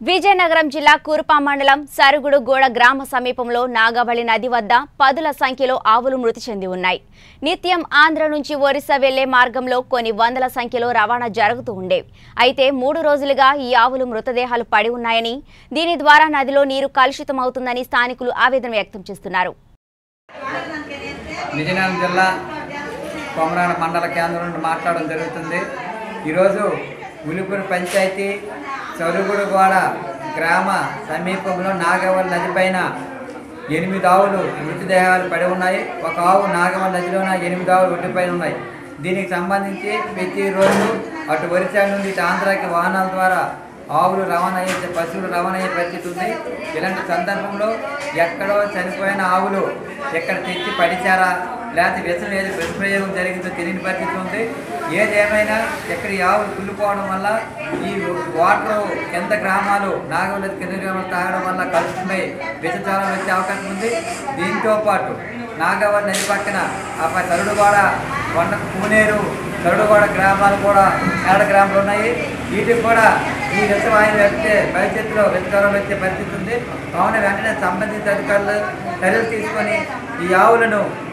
విజయనగరం జిల్లా కూరుపా మండలం సరుగుడు గోడ గ్రామ సమీపంలో నాగవళి నది వద్ద పదుల సంఖ్యలో ఆవులు మృతి చెంది ఉన్నాయి నిత్యం ఆంధ్ర నుంచి ఒరిస్సా వెళ్లే మార్గంలో కొన్ని వందల సంఖ్యలో రవాణా జరుగుతూ ఉండేవి అయితే మూడు రోజులుగా ఈ ఆవులు మృతదేహాలు పడి ఉన్నాయని దీని ద్వారా నదిలో నీరు కలుషితమవుతుందని స్థానికులు ఆవేదన వ్యక్తం చేస్తున్నారు విజయనగరం జిల్లా కొమరాడ మండల కేంద్రం నుండి మాట్లాడడం జరుగుతుంది ఈరోజు ఉలిపూరు పంచాయతీ చరుగుడుగోడ గ్రామ సమీపంలో నాగవల్ నది పైన ఎనిమిది ఆవులు మృతదేహాలు పడి ఉన్నాయి ఒక ఆవు నాగవల్ నదిలోన ఎనిమిది ఆవులు ఒడ్డుపైన ఉన్నాయి దీనికి సంబంధించి ప్రతిరోజు అటు ఒరిస్సా నుండి ఇటు ఆంధ్రాకి వాహనాల ద్వారా ఆవులు రవాణా అయ్యే పశువులు రవాణా అయ్యే పరిస్థితి ఉంది ఇలాంటి సందర్భంలో ఎక్కడో చనిపోయిన ఆవులు ఎక్కడ తెచ్చి పడిచారా లేకపోతే వ్యసనం ఏది దుష్ప్రయోగం జరిగిందో తెలియని పరిస్థితి ఉంది ఏదేమైనా ఇక్కడ ఈ ఆవులు కుళ్ళిపోవడం వల్ల ఈ వాటర్ కింద గ్రామాలు నాగవల్లి కింద గ్రామాలు తాగడం వల్ల కలుషితమై విషచారం వచ్చే అవకాశం ఉంది దీంతో పాటు నాగవల్లి నది పక్కన ఆ పై తరుడుగోడ కొండ పూనేరు తరుడుగోడ గ్రామాలు కూడా ఏడ గ్రామాలు ఉన్నాయి వీటికి కూడా ఈ విషవాయువు వెళ్తే భవిష్యత్తులో విషకారం వచ్చే పరిస్థితి ఉంది కావున వెంటనే సంబంధిత అధికారులు చర్యలు తీసుకొని ఈ ఆవులను